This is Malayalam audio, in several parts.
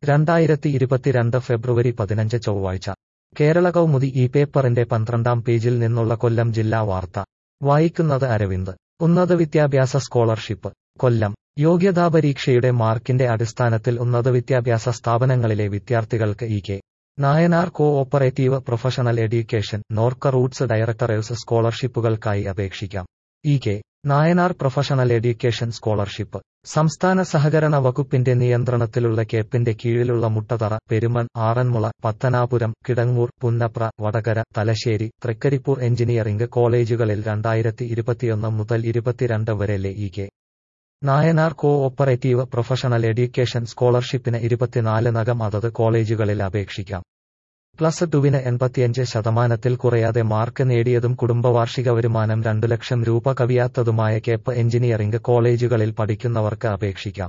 രണ്ടായിരത്തി ഇരുപത്തിരണ്ട് ഫെബ്രുവരി പതിനഞ്ച് ചൊവ്വാഴ്ച കേരള കൗമുദി ഈ പേപ്പറിന്റെ പന്ത്രണ്ടാം പേജിൽ നിന്നുള്ള കൊല്ലം ജില്ലാ വാർത്ത വായിക്കുന്നത് അരവിന്ദ് ഉന്നത വിദ്യാഭ്യാസ സ്കോളർഷിപ്പ് കൊല്ലം യോഗ്യതാ പരീക്ഷയുടെ മാർക്കിന്റെ അടിസ്ഥാനത്തിൽ ഉന്നത വിദ്യാഭ്യാസ സ്ഥാപനങ്ങളിലെ വിദ്യാർത്ഥികൾക്ക് E K Nayanar cooperative professional education Norka Roots directors സ്കോളർഷിപ്പുകൾക്കായി അപേക്ഷിക്കാം E K Nayanar professional education scholarship സംസ്ഥാന സഹകരണ വകുപ്പിന്റെ നിയന്ത്രണത്തിലുള്ള കേപ്പിന്റെ കീഴിലുള്ള മുട്ടതറ പെരുമൺ ആറന്മുള പത്തനാപുരം കിടങ്ങൂർ പുന്നപ്ര വടകര തലശ്ശേരി തൃക്കരിപ്പൂർ എഞ്ചിനീയറിംഗ് കോളേജുകളിൽ രണ്ടായിരത്തി ഇരുപത്തിയൊന്ന് മുതൽ ഇരുപത്തിരണ്ട് വരെലെ E K Nayanar cooperative professional education സ്കോളർഷിപ്പിന് ഇരുപത്തിനാല് നകം അതത് കോളേജുകളിൽ അപേക്ഷിക്കാം പ്ലസ് ടുവിന് എൺപത്തിയഞ്ച് ശതമാനത്തിൽ കുറയാതെ മാർക്ക് നേടിയതും കുടുംബവാർഷിക വരുമാനം രണ്ടു ലക്ഷം രൂപ കവിയാത്തതുമായ കേപ്പ് എഞ്ചിനീയറിംഗ് കോളേജുകളിൽ പഠിക്കുന്നവർക്ക് അപേക്ഷിക്കാം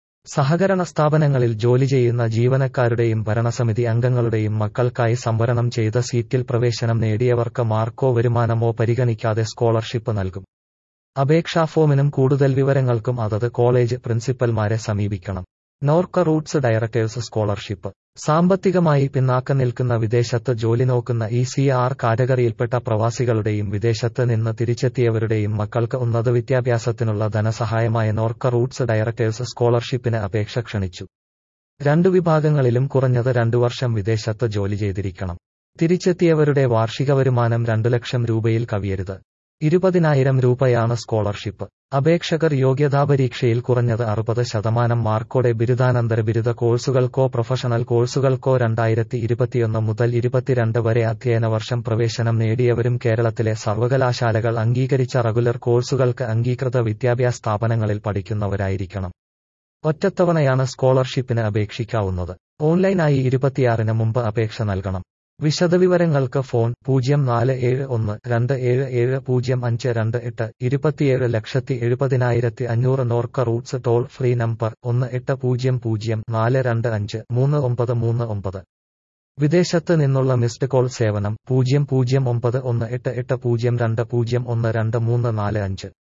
സഹകരണ സ്ഥാപനങ്ങളിൽ ജോലി ചെയ്യുന്ന ജീവനക്കാരുടെയും ഭരണസമിതി അംഗങ്ങളുടെയും മക്കൾക്കായി സംവരണം ചെയ്ത സീറ്റിൽ പ്രവേശനം നേടിയവർക്ക് മാർക്കോ വരുമാനമോ പരിഗണിക്കാതെ സ്കോളർഷിപ്പ് നൽകും അപേക്ഷാ ഫോമിനും കൂടുതൽ വിവരങ്ങൾക്കും അതത് കോളേജ് പ്രിൻസിപ്പൽമാരെ സമീപിക്കണം നോർക്ക റൂട്ട്സ് ഡയറക്ടേഴ്സ് സ്കോളർഷിപ്പ് സാമ്പത്തികമായി പിന്നാക്കം നിൽക്കുന്ന വിദേശത്ത് ജോലി നോക്കുന്ന ഇ സി ആർ കാറ്റഗറിയിൽപ്പെട്ട പ്രവാസികളുടെയും വിദേശത്ത് നിന്ന് തിരിച്ചെത്തിയവരുടെയും മക്കൾക്ക് ഉന്നത വിദ്യാഭ്യാസത്തിനുള്ള ധനസഹായമായ നോർക്ക റൂട്ട്സ് ഡയറക്ടേഴ്സ് സ്കോളർഷിപ്പിന് അപേക്ഷ ക്ഷണിച്ചു രണ്ടു വിഭാഗങ്ങളിലും കുറഞ്ഞത് രണ്ടു വർഷം വിദേശത്ത് ജോലി ചെയ്തിരിക്കണം തിരിച്ചെത്തിയവരുടെ വാർഷിക വരുമാനം രണ്ടു ലക്ഷം രൂപയിൽ കവിയരുത് ഇരുപതിനായിരം രൂപയാണ് സ്കോളർഷിപ്പ് അപേക്ഷകർ യോഗ്യതാ പരീക്ഷയിൽ കുറഞ്ഞത് അറുപത് ശതമാനം മാർക്കോടെ ബിരുദാനന്തര ബിരുദ കോഴ്സുകൾക്കോ പ്രൊഫഷണൽ കോഴ്സുകൾക്കോ രണ്ടായിരത്തി ഇരുപത്തിയൊന്ന് മുതൽ ഇരുപത്തിരണ്ട് വരെ അധ്യയന വർഷം പ്രവേശനം നേടിയവരും കേരളത്തിലെ സർവകലാശാലകൾ അംഗീകരിച്ച റെഗുലർ കോഴ്സുകൾക്ക് അംഗീകൃത വിദ്യാഭ്യാസ സ്ഥാപനങ്ങളിൽ പഠിക്കുന്നവരായിരിക്കണം ഒറ്റത്തവണയാണ് സ്കോളർഷിപ്പിന് അപേക്ഷിക്കാവുന്നത് ഓൺലൈനായി ഇരുപത്തിയാറിന് മുമ്പ് അപേക്ഷ നൽകണം വിശദവിവരങ്ങൾക്ക് ഫോൺ പൂജ്യം നാല് ഏഴ് ഒന്ന് രണ്ട് ഏഴ് ഏഴ് പൂജ്യം അഞ്ച് രണ്ട് എട്ട് ഇരുപത്തിയേഴ് ലക്ഷത്തി എഴുപതിനായിരത്തി അഞ്ഞൂറ് Norka Roots toll free number ഒന്ന് എട്ട് പൂജ്യം പൂജ്യം നാല് രണ്ട് അഞ്ച് മൂന്ന് ഒമ്പത് മൂന്ന് ഒമ്പത് വിദേശത്ത് നിന്നുള്ള മിസ്ഡ് കോൾ സേവനം പൂജ്യം പൂജ്യം ഒമ്പത് ഒന്ന് എട്ട് എട്ട് പൂജ്യം രണ്ട് പൂജ്യം ഒന്ന് രണ്ട് മൂന്ന് നാല് അഞ്ച്